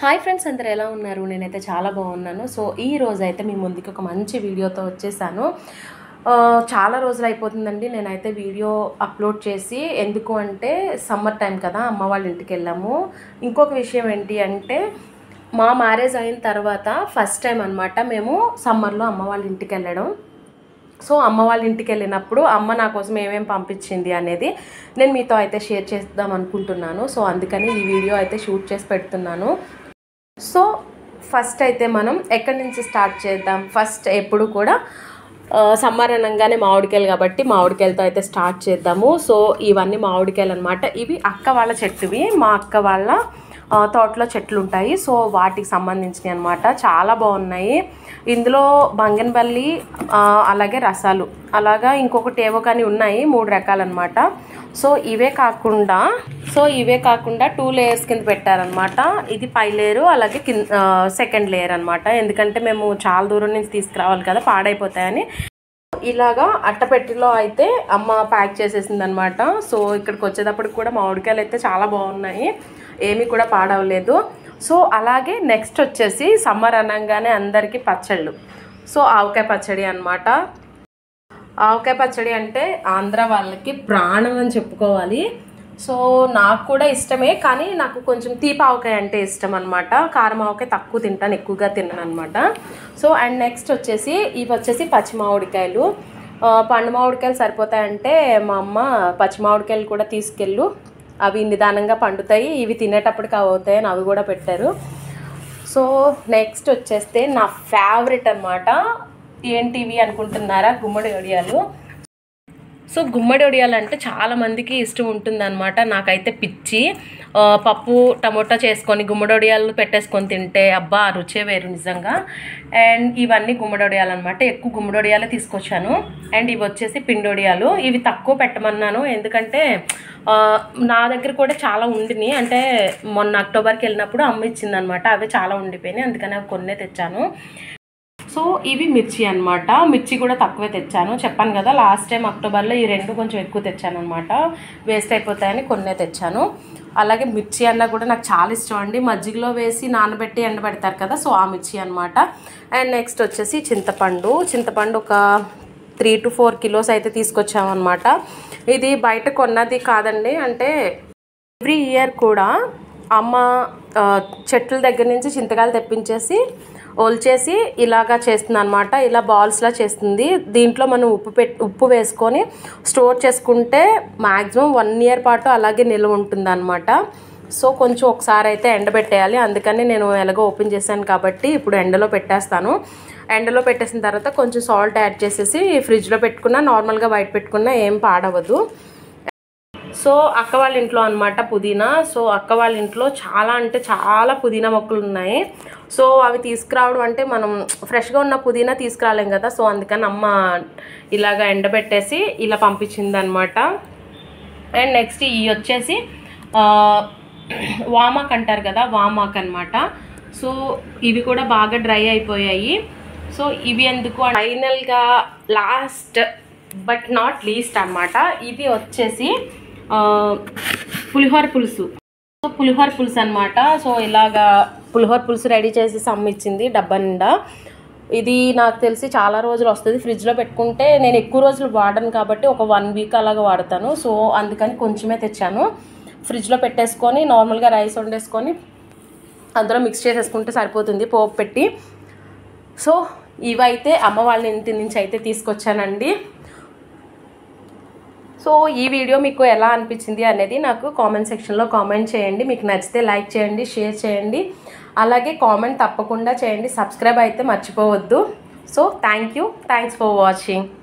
hi friends అందరు ఎలా ఉన్నారు నేనైతే చాలా బాగున్నాను సో ఈ రోజు అయితే మీ ముందుకి ఒక మంచి వీడియోతో వచ్చేసాను ఆ, చాలా రోజులు అయిపోతుందండి నేనైతే వీడియో అప్లోడ్ చేసి ఎందుకు అంటే సమ్మర్ టైం కదా అమ్మ వాళ్ళ ఇంటికి వెళ్ళాము ఇంకొక విషయం ఏంటి అంటే మా మ్యారేజ్ అయిన తర్వాత ఫస్ట్ టైం అనమాట మేము సమ్మర్లో అమ్మ వాళ్ళ ఇంటికి వెళ్ళడం సో అమ్మ వాళ్ళ ఇంటికి వెళ్ళినప్పుడు అమ్మ నా కోసం ఏమేమి పంపించింది అనేది నేను మీతో అయితే షేర్ చేద్దాం అనుకుంటున్నాను సో అందుకని ఈ వీడియో అయితే షూట్ చేసి పెడుతున్నాను సో ఫస్ట్ అయితే మనం ఎక్కడి నుంచి స్టార్ట్ చేద్దాం ఫస్ట్ ఎప్పుడు కూడా సమ్మర్ అనగానే మామిడికాయలు కాబట్టి మామిడికాయలతో అయితే స్టార్ట్ చేద్దాము సో ఇవన్నీ మామిడికాయలు అనమాట ఇవి అక్క వాళ్ళ చెట్టువి మా అక్క వాళ్ళ ఆ, తోటలో చెట్లు ఉంటాయి సో వాటికి సంబంధించినవి అనమాట చాలా బాగున్నాయి ఇందులో బంగన్బల్లి ఆ, అలాగే రసాలు అలాగా ఇంకొకటి ఏవో కానీ ఉన్నాయి మూడు రకాలన్నమాట సో ఇవే కాకుండా సో ఇవే కాకుండా టూ లేయర్స్ కింద పెట్టారనమాట ఇది పై లేయరు అలాగే కింద సెకండ్ లేయర్ అనమాట ఎందుకంటే మేము చాలా దూరం నుంచి తీసుకురావాలి కదా పాడైపోతాయని ఇలాగా అట్టపెట్టిలో అయితే అమ్మ ప్యాక్ చేసేసింది అనమాట సో ఇక్కడికి వచ్చేటప్పటికి కూడా మామిడికాయలు అయితే చాలా బాగున్నాయి ఏమీ కూడా పాడవలేదు సో అలాగే నెక్స్ట్ వచ్చేసి సమ్మర్ అనగానే అందరికీ పచ్చళ్ళు సో ఆవకాయ పచ్చడి అనమాట ఆవకాయ పచ్చడి అంటే ఆంధ్ర వాళ్ళకి ప్రాణం అని చెప్పుకోవాలి సో నాకు కూడా ఇష్టమే కానీ నాకు కొంచెం తీపి ఆవకాయ అంటే ఇష్టం అనమాట కారం ఆవకాయ తక్కువ తింటాను ఎక్కువగా తిన్నాను అనమాట సో అండ్ నెక్స్ట్ వచ్చేసి ఇవి వచ్చేసి పచ్చి మామిడికాయలు ఆ, పండు మామిడికాయలు సరిపోతాయంటే మా అమ్మ పచ్చి మామిడికాయలు కూడా తీసుకెళ్ళు అవి నిదానంగా పండుతాయి ఇవి తినేటప్పటికి అవి అవుతాయి అని అవి కూడా పెట్టారు సో నెక్స్ట్ వచ్చేస్తే నా ఫేవరెట్ అనమాట ఏంటివి అనుకుంటున్నారా గుమ్మడి వడియాలు సో గుమ్మడి వడియాలు అంటే చాలా మందికి ఇష్టం ఉంటుందన్నమాట నాకైతే పిచ్చి ఆ, పప్పు టమోటా చేసుకొని గుమ్మడి వడియాలు పెట్టేసుకొని తింటే అబ్బా ఆ రుచే వేరు నిజంగా అండ్ ఇవన్నీ గుమ్మడి వడియాలు అనమాట ఎక్కువ గుమ్మడి వడియాలే తీసుకొచ్చాను అండ్ ఇవి వచ్చేసి పిండి వడియాలు ఇవి తక్కువ పెట్టమన్నాను ఎందుకంటే ఆ, నా దగ్గర కూడా చాలా ఉండినాయి అంటే మొన్న అక్టోబర్కి వెళ్ళినప్పుడు అమ్మ ఇచ్చిందనమాట అవి చాలా ఉండిపోయినాయి అందుకని అవి కొన్నే తెచ్చాను సో ఇవి మిర్చి అన్నమాట మిర్చి కూడా తక్కువే తెచ్చాను చెప్పాను కదా లాస్ట్ టైం అక్టోబర్లో ఈ రెండు కొంచెం ఎక్కువ తెచ్చాను అనమాట వేస్ట్ అయిపోతాయని కొన్నే తెచ్చాను అలాగే మిర్చి అన్న కూడా నాకు చాలా ఇష్టం అండి మజ్జిగలో వేసి నానబెట్టి ఎండబెడతారు కదా సో ఆ మిర్చి అనమాట అండ్ నెక్స్ట్ వచ్చేసి చింతపండు చింతపండు ఒక త్రీ టు ఫోర్ కిలోస్ అయితే తీసుకొచ్చామన్నమాట ఇది బయట కొన్నది కాదండి అంటే ఎవ్రీ ఇయర్ కూడా అమ్మ ఆ, చెట్ల దగ్గర నుంచి చింతకాయలు తెప్పించేసి ఒల్చేసి ఇలాగా చేస్తుంది అనమాట ఇలా బాల్స్లా చేస్తుంది దీంట్లో మనం ఉప్పు పెట్ ఉప్పు వేసుకొని స్టోర్ చేసుకుంటే మ్యాక్సిమం వన్ ఇయర్ పాటు అలాగే నిల్వ ఉంటుంది అనమాట సో కొంచెం ఒకసారి అయితే ఎండబెట్టేయాలి అందుకని నేను ఎలాగో ఓపెన్ చేశాను కాబట్టి ఇప్పుడు ఎండలో పెట్టేస్తాను ఎండలో పెట్టేసిన తర్వాత కొంచెం సాల్ట్ యాడ్ చేసేసి ఫ్రిడ్జ్లో పెట్టుకున్నా నార్మల్గా బయట పెట్టుకున్నా ఏం పాడవదు సో అక్క వాళ్ళ ఇంట్లో అనమాట పుదీనా సో అక్క వాళ్ళ ఇంట్లో చాలా అంటే చాలా పుదీనా మొక్కలు ఉన్నాయి సో అవి తీసుకురావడం అంటే మనం ఫ్రెష్గా ఉన్న పుదీనా తీసుకురాలేం కదా సో అందుకని అమ్మ ఇలాగ ఎండబెట్టేసి ఇలా పంపించింది అనమాట అండ్ నెక్స్ట్ ఇవి వచ్చేసి ఆ, వామాక్ అంటారు కదా వామాక్ అనమాట సో ఇవి కూడా బాగా డ్రై అయిపోయాయి సో ఇవి ఎందుకు ఫైనల్గా లాస్ట్ బట్ నాట్ లీస్ట్ అనమాట ఇది వచ్చేసి ఆ, పులిహోర పులుసు సో పులిహోర పులుసు అనమాట సో ఇలాగా పులిహోర పులుసు రెడీ చేసి అమ్మిచ్చింది డబ్బా నిండా ఇది నాకు తెలిసి చాలా రోజులు వస్తుంది ఫ్రిడ్జ్లో పెట్టుకుంటే నేను ఎక్కువ రోజులు వాడను కాబట్టి ఒక వన్ వీక్ అలాగా వాడతాను సో అందుకని కొంచెమే తెచ్చాను ఫ్రిడ్జ్లో పెట్టేసుకొని నార్మల్గా రైస్ వండేసుకొని అందులో మిక్స్ చేసేసుకుంటే సరిపోతుంది పోపు పెట్టి సో ఇవైతే అమ్మ వాళ్ళ ఇంటి నుంచి అయితే తీసుకొచ్చానండి సో ఈ వీడియో మీకు ఎలా అనిపించింది అనేది నాకు కామెంట్ సెక్షన్లో కామెంట్ చేయండి మీకు నచ్చితే లైక్ చేయండి షేర్ చేయండి అలాగే కామెంట్ తప్పకుండా చేయండి సబ్స్క్రైబ్ అయితే మర్చిపోవద్దు so thank you thanks for watching